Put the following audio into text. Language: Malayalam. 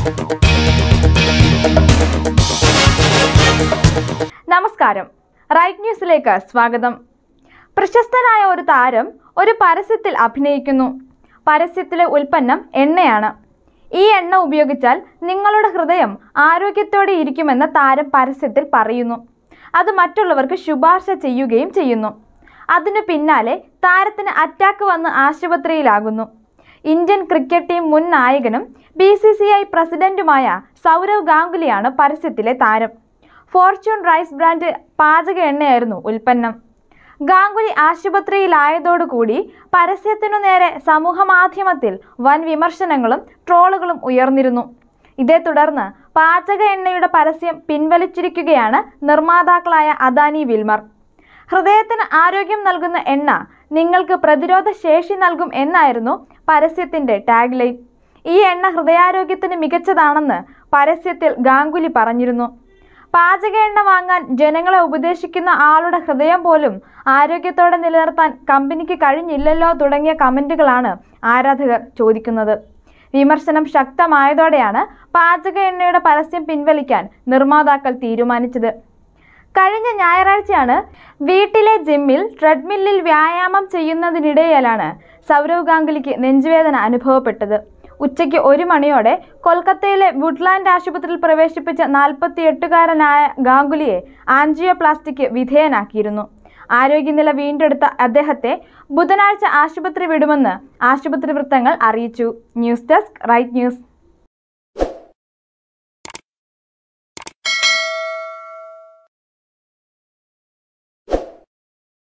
നമസ്കാരം റൈറ്റ് ന്യൂസിലേക്ക് സ്വാഗതം പ്രശസ്തനായ ഒരു താരം ഒരു പരസ്യത്തിൽ അഭിനയിക്കുന്നു പരസ്യത്തിലെ ഉൽപ്പന്നം എണ്ണയാണ് ഈ എണ്ണ ഉപയോഗിച്ചാൽ നിങ്ങളുടെ ഹൃദയം ആരോഗ്യത്തോടെ ഇരിക്കുമെന്ന് താരം പരസ്യത്തിൽ പറയുന്നു അത് മറ്റുള്ളവർക്ക് ശുപാർശ ചെയ്യുകയും ചെയ്യുന്നു അതിനു പിന്നാലെ താരത്തിന് അറ്റാക്ക് വന്ന് ആശുപത്രിയിലാകുന്നു ഇന്ത്യൻ ക്രിക്കറ്റ് ടീം മുൻ നായകനും ബി സി സി ഐ പ്രസിഡന്റുമായ സൗരവ് ഗാംഗുലിയാണ് പരസ്യത്തിലെ താരം ഫോർച്യൂൺ റൈസ് ബ്രാൻഡ് പാചക എണ്ണയായിരുന്നു ഉൽപ്പന്നം ഗാംഗുലി ആശുപത്രിയിലായതോടുകൂടി പരസ്യത്തിനു നേരെ സമൂഹമാധ്യമത്തിൽ വൻ വിമർശനങ്ങളും ട്രോളുകളും ഉയർന്നിരുന്നു ഇതേ തുടർന്ന് പാചക എണ്ണയുടെ പരസ്യം പിൻവലിച്ചിരിക്കുകയാണ് നിർമ്മാതാക്കളായ അദാനി വിൽമർ ഹൃദയത്തിന് ആരോഗ്യം നൽകുന്ന എണ്ണ നിങ്ങൾക്ക് പ്രതിരോധ ശേഷി നൽകും എന്നായിരുന്നു പരസ്യത്തിന്റെ ടാഗ് ലൈൻ ഈ എണ്ണ ഹൃദയാരോഗ്യത്തിന് മികച്ചതാണെന്ന് പരസ്യത്തിൽ ഗാംഗുലി പറഞ്ഞിരുന്നു പാചക എണ്ണ വാങ്ങാൻ ജനങ്ങളെ ഉപദേശിക്കുന്ന ആളുടെ ഹൃദയം പോലും ആരോഗ്യത്തോടെ നിലനിർത്താൻ കമ്പനിക്ക് കഴിഞ്ഞില്ലല്ലോ തുടങ്ങിയ കമന്റുകളാണ് ആരാധകർ ചോദിക്കുന്നത് വിമർശനം ശക്തമായതോടെയാണ് പാചക എണ്ണയുടെ പരസ്യം പിൻവലിക്കാൻ നിർമ്മാതാക്കൾ തീരുമാനിച്ചത് കഴിഞ്ഞ ഞായറാഴ്ചയാണ് വീട്ടിലെ ജിമ്മിൽ ട്രെഡ്മില്ലിൽ വ്യായാമം ചെയ്യുന്നതിനിടയിലാണ് സൗരവ് ഗാംഗുലിക്ക് നെഞ്ചുവേദന അനുഭവപ്പെട്ടത് ഉച്ചയ്ക്ക് ഒരു മണിയോടെ കൊൽക്കത്തയിലെ വുഡ്ലാൻഡ് ആശുപത്രിയിൽ പ്രവേശിപ്പിച്ച നാൽപ്പത്തിയെട്ടുകാരനായ ഗാംഗുലിയെ ആൻജിയോപ്ലാസ്റ്റിക്ക് വിധേയനാക്കിയിരുന്നു ആരോഗ്യനില വീണ്ടെടുത്ത അദ്ദേഹത്തെ ബുധനാഴ്ച ആശുപത്രി വിടുമെന്ന് ആശുപത്രി വൃത്തങ്ങൾ അറിയിച്ചു ന്യൂസ് ഡെസ്ക് റൈറ്റ് ന്യൂസ്